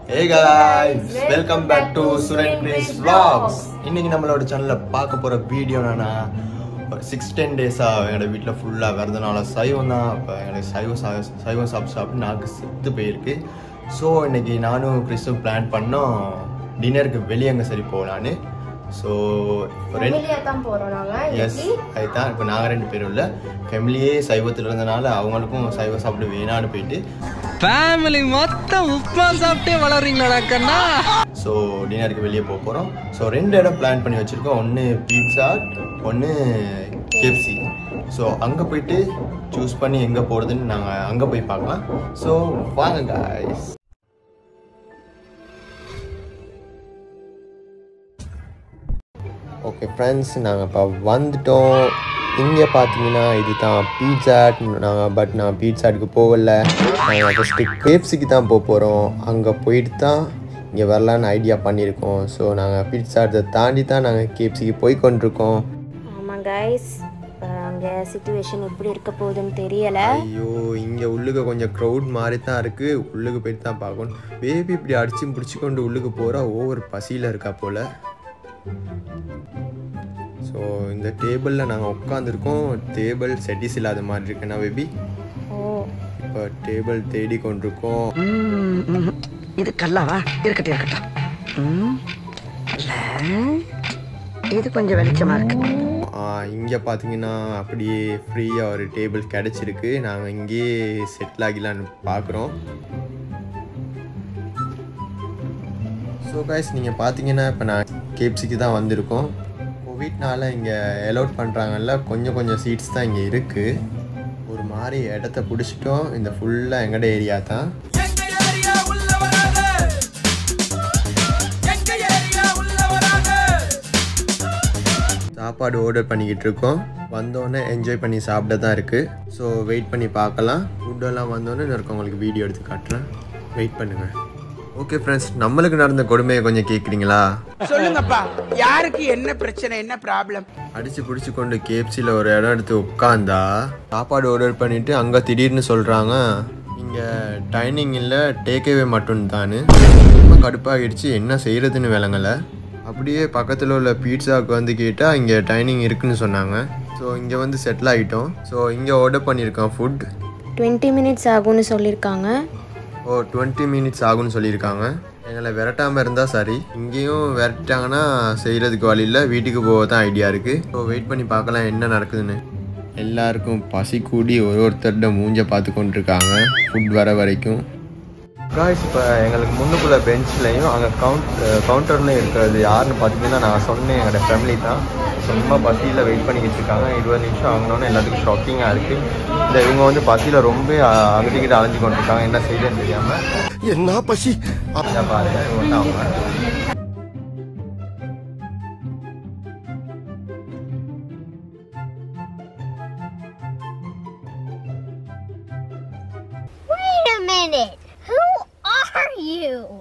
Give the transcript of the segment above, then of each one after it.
Hey guys welcome back to Suran Grace vlogs இன்னைக்கு நம்மளோட சேனல்ல பார்க்க போற வீடியோ என்னன்னா ஒரு சிக்ஸ் டென் டேஸாக எங்களோட வீட்டில் ஃபுல்லாக வரதுனால சைவம் தான் இப்போ எனக்கு சைவம் சா சைவம் சாப்பிட்டு சாப்பிட்டு நாக்கு செத்து போயிருக்கு ஸோ இன்னைக்கு நானும் கிறிஸ்துவ பிளான் பண்ணோம் டின்னருக்கு வெளியே அங்கே சரி போகலான்னு ஸோ ரெண்டு ஃபேமிலியா தான் போறோம் நாங்க எஸ் இன்னைக்கு அதுதான் இப்போ நாங்கள் ரெண்டு பேரும் இல்லை ஃபேமிலியே சைவத்தில் இருந்தனால அவங்களுக்கும் சைவம் சாப்பிட்டு வேணான்னு போயிட்டு ஃபேமிலி மொத்தம் உப்புமா சாப்பிட்டே வளர்றீங்களாடா கண்ணா ஸோ டின்னருக்கு வெளியே போக போகிறோம் ஸோ ரெண்டு இடம் பிளான் பண்ணி வச்சுருக்கோம் ஒன்று பீட்சா ஒன்று கேப்சி ஸோ அங்கே போயிட்டு சூஸ் பண்ணி எங்கே போகிறதுன்னு நாங்கள் அங்கே போய் பார்க்கலாம் ஸோ வாங்க guys ஓகே ஃப்ரெண்ட்ஸ் நாங்கள் இப்போ வந்துட்டோம் இங்கே பார்த்தீங்கன்னா இதுதான் பீட்சாட் நாங்கள் பட் நான் பீட்சாட்டுக்கு போகல நாங்கள் ஃபஸ்ட்டு கேப்ஸுக்கு தான் போக போகிறோம் அங்கே போயிட்டு தான் இங்கே வரலான்னு ஐடியா பண்ணியிருக்கோம் ஸோ நாங்கள் பீட்சாட்டை தாண்டி தான் நாங்கள் கேப்ஸுக்கு போய் கொண்டிருக்கோம் ஆமா கைஸ் அங்க சிச்சுவேஷன் எப்படி இருக்க போகுதுன்னு தெரியல ஐயோ இங்கே உள்ளுக்கு கொஞ்சம் க்ரௌட் மாதிரி தான் இருக்குது உள்ளுக்கு போயிட்டு தான் பார்க்கணும் பேபி இப்படி அடிச்சு பிடிச்சி கொண்டு உள்ளுக்கு போகிறா ஓவர் பசியில் இருக்கா போல் ஸோ இந்த டேபிளில் நாங்கள் உட்காந்துருக்கோம் டேபிள் செட்டிஸ் இல்லாத மாதிரி இருக்குண்ணா பேபி ஓ இப்போ டேபிள் தேடி கொண்டிருக்கோம் இது கல்லாவா இருக்கட்டும் இருக்கட்டும் ம், இல்ல இது கொஞ்சம் வெளிச்சமா இருக்கு இங்கே பார்த்தீங்கன்னா அப்படியே ஃப்ரீயாக ஒரு டேபிள் கிடச்சிருக்கு நாங்கள் இங்கேயே செட்டில் ஆகிலான்னு பார்க்குறோம் ஸோ கைஸ் நீங்கள் பார்த்தீங்கன்னா இப்போ நான் கேப்சிக்கு தான் வந்திருக்கோம் கோவிட்னால இங்கே அலோட் பண்ணுறாங்கல்ல கொஞ்சம் கொஞ்சம் சீட்ஸ் தான் இங்கே இருக்குது ஒரு மாதிரி இடத்த பிடிச்சிட்டோம் இந்த ஃபுல்லாக எங்கட ஏரியா தான் சாப்பாடு ஆர்டர் பண்ணிக்கிட்டு இருக்கோம் வந்தோடனே என்ஜாய் பண்ணி சாப்பிட தான் இருக்குது ஸோ வெயிட் பண்ணி பார்க்கலாம் ஃபுட்டெல்லாம் வந்தோடனே நான் இருக்க உங்களுக்கு வீடியோ எடுத்து காட்டுறேன் வெயிட் பண்ணுங்கள் ஓகே ஃப்ரெண்ட்ஸ் நம்மளுக்கு நடந்த கொடுமையை கொஞ்சம் கேட்குறீங்களா சொல்லுங்கப்பா யாருக்கு என்ன பிரச்சனை என்ன ப்ராப்ளம் அடிச்சு பிடிச்சி கொண்டு கேப்சியில் ஒரு இடம் எடுத்து உட்காந்தா சாப்பாடு ஆர்டர் பண்ணிவிட்டு அங்கே திடீர்னு சொல்கிறாங்க இங்கே டைனிங் இல்லை டேக்அவே மட்டும் தானு ரொம்ப கடுப்பாகிடுச்சு என்ன செய்கிறதுன்னு விளங்கலை அப்படியே பக்கத்தில் உள்ள பீட்சாவுக்கு வந்து கேட்டால் இங்கே டைனிங் இருக்குன்னு சொன்னாங்க ஸோ இங்கே வந்து செட்டில் ஆகிட்டோம் ஸோ இங்கே ஆர்டர் பண்ணியிருக்கோம் ஃபுட் டுவெண்ட்டி மினிட்ஸ் ஆகும்னு சொல்லியிருக்காங்க ஓ டுவெண்ட்டி மினிட்ஸ் ஆகும்னு சொல்லியிருக்காங்க எங்களை விரட்டாமல் இருந்தால் சரி இங்கேயும் விரட்டாங்கன்னா செய்கிறதுக்கு வழி இல்லை வீட்டுக்கு போக தான் ஐடியா இருக்குது ஸோ வெயிட் பண்ணி பார்க்கலாம் என்ன நடக்குதுன்னு எல்லாருக்கும் பசி கூடி ஒரு ஒருத்தர்கிட்ட மூஞ்ச பார்த்து கொண்டிருக்காங்க ஃபுட் வர வரைக்கும் காய்ஸ் இப்போ எங்களுக்கு முன்னுக்குள்ள பெஞ்ச்லையும் அங்கே கவுண்ட் கவுண்டர்லையும் இருக்கிறது யாருன்னு பார்த்தீங்கன்னா நான் சொன்னேன் எங்களோட ஃபேமிலி தான் சும்மா பசியில் வெயிட் பண்ணிக்கிட்டு இருக்காங்க இருபது நிமிஷம் ஆகணும்னு எல்லாத்துக்கும் ஷாக்கிங்காக இருக்குது இந்த இவங்க வந்து பசியில் ரொம்ப அங்கிட்ட அலைஞ்சு கொண்டிருக்காங்க என்ன செய்யுதுன்னு தெரியாமல் என்ன பசி இதை பாருங்க இவங்க வந்து அவங்க Wait a minute. Who are you?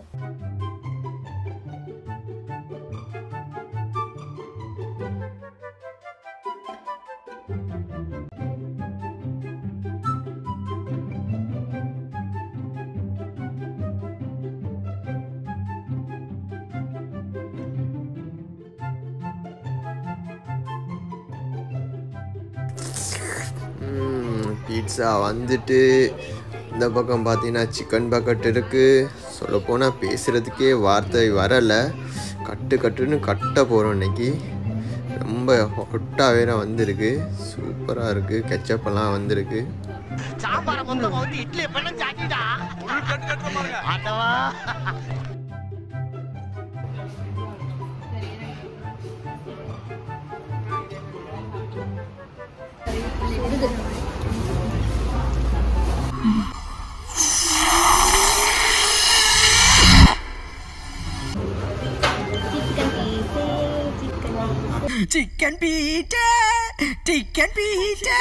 Pizza வந்துட்டு இந்த பக்கம் பார்த்தீங்கன்னா சிக்கன் பக்கெட் இருக்குது சொல்லப்போனால் பேசுகிறதுக்கே வார்த்தை வரலை கட்டு கட்டுன்னு கட்ட போகிறோம் இன்னைக்கு ரொம்ப ஹொட்டாக வேற வந்திருக்கு சூப்பராக இருக்குது கெச்சப்பெல்லாம் வந்திருக்கு chicken pita chicken pita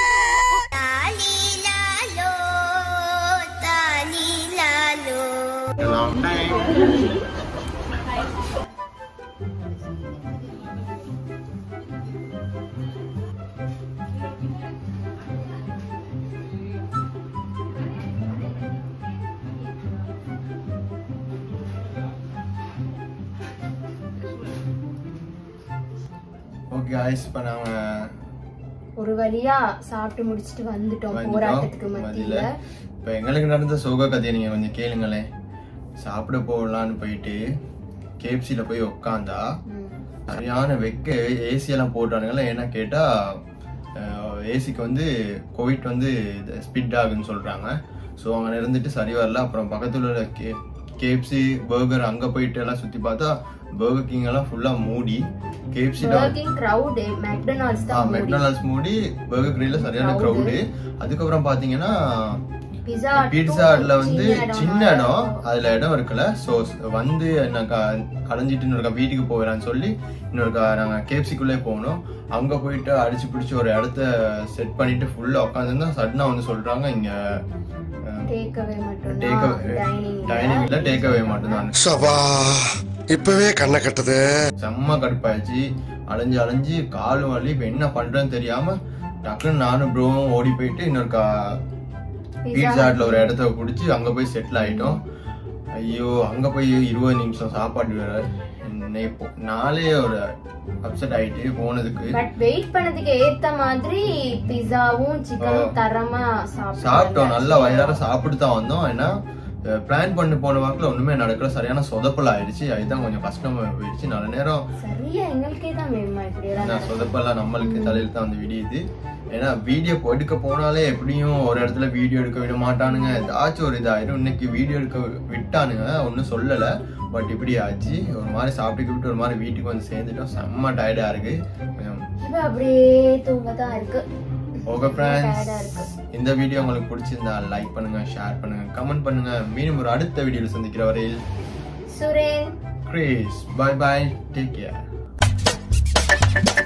okay guys இப்போ நாங்கள் ஒரு வழியா சாப்பிட்டு முடிச்சிட்டு வந்துட்டோம் போராட்டத்துக்கு மத்தியில இப்போ எங்களுக்கு நடந்த சோக கதையை நீங்கள் கொஞ்சம் கேளுங்களேன் சாப்பிட போகலான்னு போயிட்டு கேப்சியில் போய் உக்காந்தா சரியான வெக்க ஏசி எல்லாம் போட்டானுங்கள ஏன்னா கேட்டா ஏசிக்கு வந்து கோவிட் வந்து ஸ்பிட் ஆகுன்னு சொல்றாங்க ஸோ அங்கே இருந்துட்டு சரி வரல அப்புறம் பக்கத்துல உள்ள கே கேப்சி பர்கர் அங்கே போயிட்டு எல்லாம் சுற்றி பார்த்தா பர்கர் கிங் எல்லாம் ஃபுல்லாக மூடி கேப்சியில் பர்கிங் கிரவுட் மெக்டொனால்ட்ஸ் தான் மெக்டானல்ட்ஸ் மூடி பர்கர் கிரில்ல சரியான க்ரௌடு அதுக்கப்புறம் பார்த்தீங்கன்னா பிஸா பீட்சா ஹட்ல வந்து சின்ன இடம் அதுல இடம் இருக்குல்ல சோ வந்து நான் அடைஞ்சிட்டு இன்னொருக்கா வீட்டுக்கு போகிறான்னு சொல்லி இன்னொருக்கா நாங்க கேப்சிக்குள்ளே போகணும் அங்க போயிட்டு அடிச்சு பிடிச்சி ஒரு இடத்த செட் பண்ணிட்டு ஃபுல்லா உட்காந்துருந்தா சடனா வந்து சொல்றாங்க இங்க டேக்அவே மட்டும் டேக் டைனிங் டைனிங்ல டேக் அவே மட்டும்தான் சபா இப்பவே கண்ணை கட்டுது செம்ம கடுப்பாயிடுச்சு அலைஞ்சு அலைஞ்சு கால் வலி இப்ப என்ன பண்றேன்னு தெரியாம டக்குன்னு நானும் ப்ரோவும் ஓடி போயிட்டு இன்னொருக்கா பீட்சா ஹட்ல ஒரு இடத்த பிடிச்சி அங்க போய் செட்டில் ஆயிட்டோம் ஐயோ அங்க போய் இருபது நிமிஷம் சாப்பாடு வேற இன்னை போ- நாளே ஒரு அப்செட் ஆயிட்டு போனதுக்கு பட் வெயிட் பண்ணதுக்கு ஏத்த மாதிரி பிஸாவும் சிக்கனும் தரமா சாப்பிட்டோம் சாப்பிட்டோம் நல்லா வயிறார சாப்பிட்டு தான் வந்தோம் ஏன்னா பிளான் பண்ணி போன வாக்குல ஒண்ணுமே நடக்கல சரியான சொதப்பல் ஆயிடுச்சு அதுதான் கொஞ்சம் கஷ்டமா போயிடுச்சு நல்ல நேரம் சரியா எங்களுக்கே தான் வேணுமா இப்படி எல்லாம் நான் சொதப்பெல்லாம் நம்மளுக்கு தலையில தான் வந்து விடியுது ஏன்னா வீடியோ எடுக்க போனாலே எப்படியும் ஒரு இடத்துல வீடியோ எடுக்க விட மாட்டானுங்க ஏதாச்சும் ஒரு இதாயிரும் இன்னைக்கு வீடியோ எடுக்க விட்டானுங்க ஒன்றும் சொல்லலை பட் இப்படி ஆச்சு ஒரு மாதிரி சாப்பிட்டு விட்டு ஒரு மாதிரி வீட்டுக்கு வந்து சேர்ந்துட்டோம் செம்ம டயர்டா இருக்கு கொஞ்சம் இப்ப அப்படியே தூங்க தான் இருக்கு ஓகே ஃப்ரெண்ட்ஸ் tired ஆ இருக்கு. இந்த வீடியோ உங்களுக்கு பிடிச்சிருந்தா லைக் பண்ணுங்க ஷேர் பண்ணுங்க கமெண்ட் பண்ணுங்க மீண்டும் ஒரு அடுத்த வீடியோவில் சந்திக்கிற வரையில் Suren Grace bye bye take care